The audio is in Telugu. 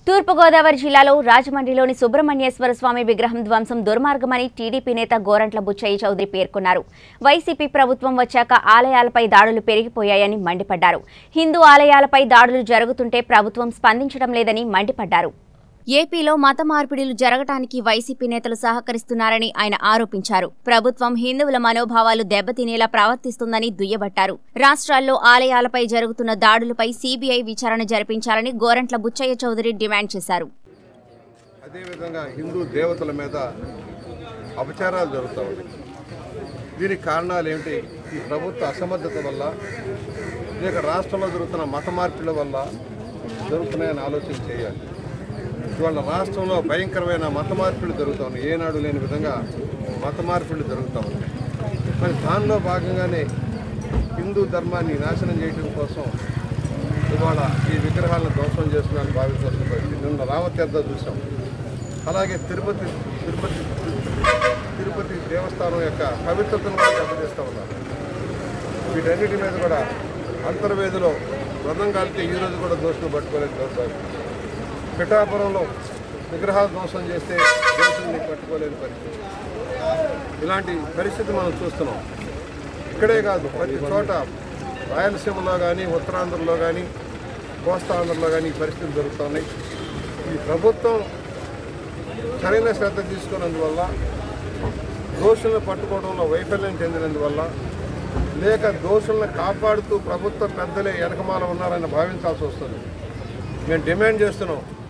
తూర్పుగోదావరి జిల్లాలో రాజమండ్రిలోని సుబ్రహ్మణ్యేశ్వర స్వామి విగ్రహం ధ్వంసం దుర్మార్గమని టీడీపీ నేత గోరంట్ల బుచ్చయ్య చౌదరి పేర్కొన్నారు వైసీపీ ప్రభుత్వం వచ్చాక ఆలయాలపై దాడులు పెరిగిపోయాయని మండిపడ్డారు హిందూ ఆలయాలపై దాడులు జరుగుతుంటే ప్రభుత్వం స్పందించడం లేదని మండిపడ్డారు ఏపీలో మత మార్పిడిలు జరగటానికి వైసీపీ నేతలు సహకరిస్తున్నారని ఆయన ఆరోపించారు ప్రభుత్వం హిందువుల మనోభావాలు దెబ్బతినేలా ప్రవర్తిస్తుందని దుయ్యబట్టారు రాష్ట్రాల్లో ఆలయాలపై జరుగుతున్న దాడులపై సీబీఐ విచారణ జరిపించాలని గోరంట్ల బుచ్చయ్య చౌదరి డిమాండ్ చేశారు అదేవిధంగా హిందూ దేవతల మీద అపచారాలు జరుగుతూ ఉన్నాయి దీనికి కారణాలు ఏమిటి ఈ ప్రభుత్వ అసమర్థత వల్ల లేక రాష్ట్రంలో జరుగుతున్న మత మార్పుల వల్ల జరుగుతున్నాయని ఆలోచన చేయాలి ఇవాళ రాష్ట్రంలో భయంకరమైన మత మార్పులు జరుగుతూ ఉన్నాయి ఏనాడు లేని విధంగా మత మార్పులు జరుగుతూ ఉన్నాయి మరి దానిలో భాగంగానే హిందూ ధర్మాన్ని నాశనం చేయడం కోసం ఇవాళ ఈ విగ్రహాలను ధ్వంసం చేస్తున్నారని భావిస్తున్న పరిస్థితి నిన్న రామతీర్థ చూసాం అలాగే తిరుపతి తిరుపతి తిరుపతి దేవస్థానం యొక్క పవిత్రతను కూడా దెబ్బతీస్తూ ఉన్నారు వీటన్నిటి మీద కూడా అంతర్వేదిలో వ్రతం కాలితే ఈ రోజు కూడా దోషులు పట్టుకోలేదు దౌర్భాగ్యం పిఠాపురంలో విగ్రహాలు ధ్వంసం చేస్తే దోషుల్ని పట్టుకోలేని పరిస్థితి ఇలాంటి పరిస్థితి మనం చూస్తున్నాం ఇక్కడే కాదు ప్రతి చోట రాయలసీమలో కానీ ఉత్తరాంధ్రలో కానీ కోస్తాంధ్రలో కానీ ఈ పరిస్థితులు జరుగుతున్నాయి ఈ ప్రభుత్వం సరైన శ్రద్ధ తీసుకున్నందువల్ల దోషులను పట్టుకోవడంలో వైఫల్యం చెందినందువల్ల లేక దోషులను కాపాడుతూ ప్రభుత్వ పెద్దలే వెనకమాల ఉన్నారని భావించాల్సి వస్తుంది మేము డిమాండ్ చేస్తున్నాం